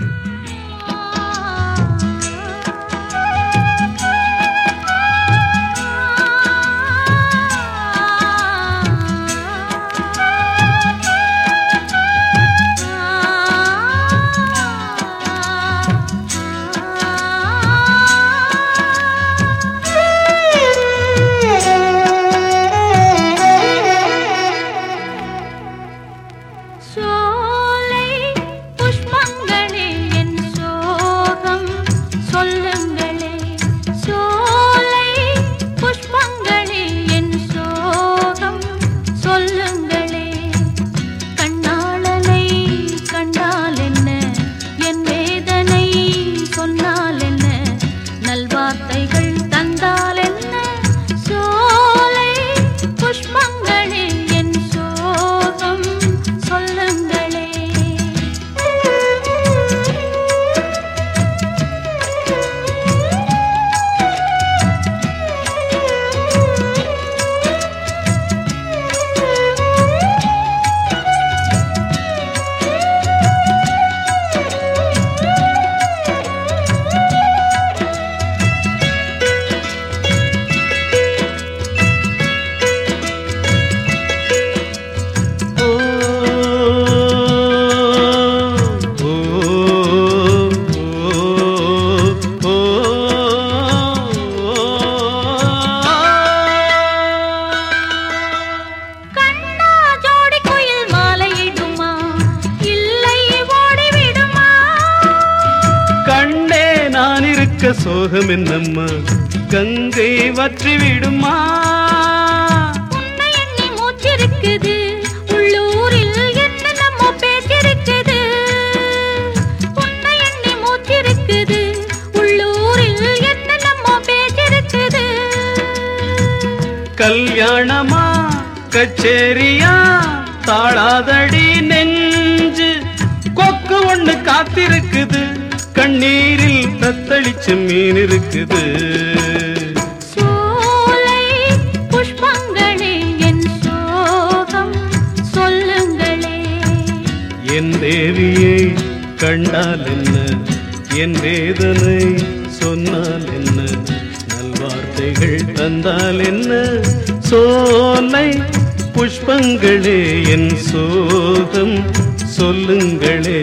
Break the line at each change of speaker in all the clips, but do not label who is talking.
சோலை புஷ்பங்களே என் சோகம் சொல்லுங்களே சோலை புஷ்பங்களே என் சோகம் சொல்லுங்களே கண்ணாளனை கண்டால் என்ன என் வேதனை சொன்னால் என்ன நல்வார்த்தைகள் தந்தால் என்ன சோலை புஷ்பங்களே என் சோகம் சொல்லுங்களே
ஓ ஓ ஓ
கண்ணா ஜோடி குயில் மாலையிடுமா இல்லை ஓடிவிடுமா
கண்டே நான் இருக்க சோகம் என்னம்மா கங்கை வற்றி விடுமா
உன்னை எண்ணி மூச்சிருக்குது உள்ளூரில் என்ன நம்ம பேச்சிருக்குது உன்னை எண்ணி மூச்சிருக்குது உள்ளூரில் என்ன நம்ம பேச்சிருக்குது
கல்யாணமா கச்சேரியா தாழாதடி நெஞ்சு கொக்கு ஒண்ணு காத்திருக்குது கண்ணீரில் தத்தளிச்ச மீன் இருக்குது
சோலை புஷ்பங்களே என் சோகம் சொல்லுங்களே
என் தேவியை கண்டால் என்ன என் வேதனை சொன்னால் என்ன நல்வார்த்தைகள் தந்தால் என்ன சோலை புஷ்பங்களே என் சோகம் சொல்லுங்களே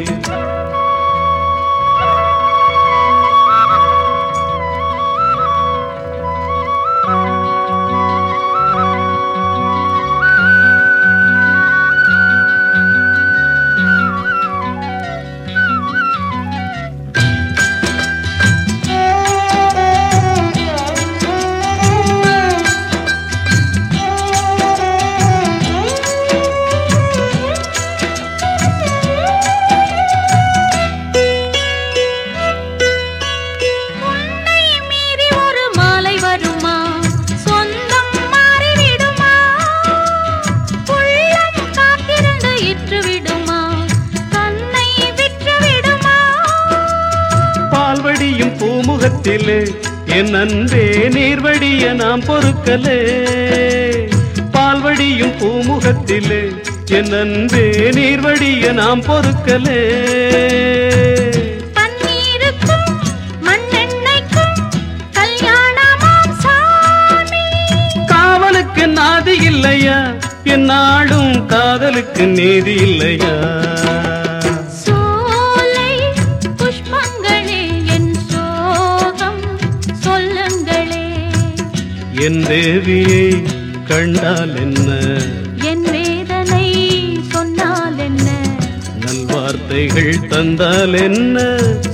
உன்னை மீறி ஒரு மாலை வருமா சொந்தம் மாறிவிடுமா உள்ளம் காத்திருந்து இற்று விடுமா தன்னை விற்று விடுமா
பால்வடியும் பூமுகத்திலே என் அன்பே நீர்வடிய நாம் பொறுக்கலே பால்வடியும் பூமுகத்திலே என் அன்பே நீர்வடிய நாம் பொறுக்கலே
தண்ணீருக்கும் மண்ணெண்ணெய்க்கும் கல்யாணமாம் சாமி
காவலுக்கு நாதி இல்லையா என் நாடும் காதலுக்கு நீதி இல்லையா
சோலை புஷ்பங்களே என் சோகம் சொல்லுங்களே
என் தேவியை கண்டால் என்ன
என் வேதனை சொன்னால் என்ன
நல்வார்த்தைகள் தந்தால் என்ன